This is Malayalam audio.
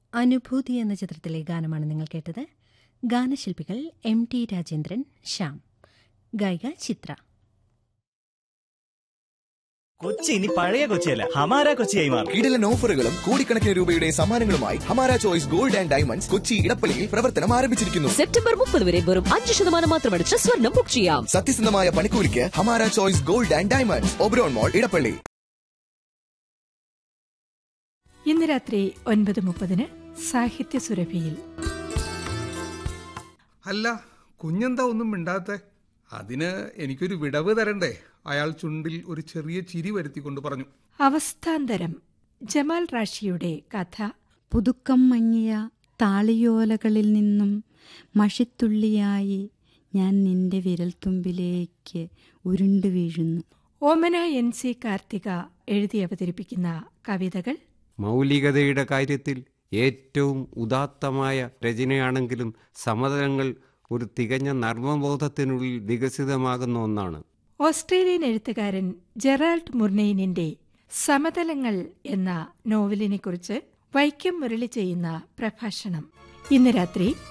അനുഭൂതി എന്ന ചിത്രത്തിലെ ഗാനമാണ് നിങ്ങൾ കേട്ടത് ഗാനശില്പികൾ എം ടി രാജേന്ദ്രൻ ശ്യാം ഗായിക ചിത്ര കൊച്ചി ഇനി പഴയ കൊച്ചിയല്ല ഹമാര കൊച്ചിയായി മാറും കിടിലൻ ഓഫറുകളും കോടിക്കണക്കിന് രൂപയുടെ സമ്മാനങ്ങളുമായി Hamara choice gold and diamonds Kochi ഇടപ്പള്ളിയിൽ പ്രവർത്തനം ആരംഭിച്ചിരിക്കുന്നു സെപ്റ്റംബർ മുപ്പത് വരെ വെറും അഞ്ച് ശതമാനം മാത്രമടിച്ച് സ്വർണം ബുക്ക് ചെയ്യാം സത്യസന്ധമായ പണിക്കൂലിക്ക് Hamara choice gold and diamonds Oberon mall Edappally ഇന്ന് രാത്രി ഒൻപത് മുപ്പതിന് സാഹിത്യ സുരഭിയിൽ അല്ല കുഞ്ഞെന്താ ഒന്നും മിണ്ടാത്തെ അതിന് എനിക്കൊരു വിടവ് തരണ്ടേ അയാൾ ചുണ്ടിൽ ഒരു ചെറിയ ചിരി വരുത്തിക്കൊണ്ട് പറഞ്ഞു അവസ്ഥാന്തരം ജമാൽ റാഷിയുടെ കഥ പുതുക്കം മങ്ങിയ താളിയോലകളിൽ നിന്നും മഷിത്തുള്ളിയായി ഞാൻ നിന്റെ വിരൽത്തുമ്പിലേക്ക് ഉരുണ്ടു വീഴുന്നു ഓമന എൻ സി കാർത്തിക എഴുതി അവതരിപ്പിക്കുന്ന കവിതകൾ മൗലികതയുടെ കാര്യത്തിൽ ഏറ്റവും ഉദാത്തമായ രചനയാണെങ്കിലും സമതലങ്ങൾ ഒരു തികഞ്ഞ നർമ്മബോധത്തിനുള്ളിൽ വികസിതമാകുന്ന ഒന്നാണ് ഓസ്ട്രേലിയൻ എഴുത്തുകാരൻ ജെറാൾഡ് മുർനെയിനിന്റെ സമതലങ്ങൾ എന്ന നോവലിനെക്കുറിച്ച് വൈക്കം മുരളി ചെയ്യുന്ന പ്രഭാഷണം ഇന്ന് രാത്രി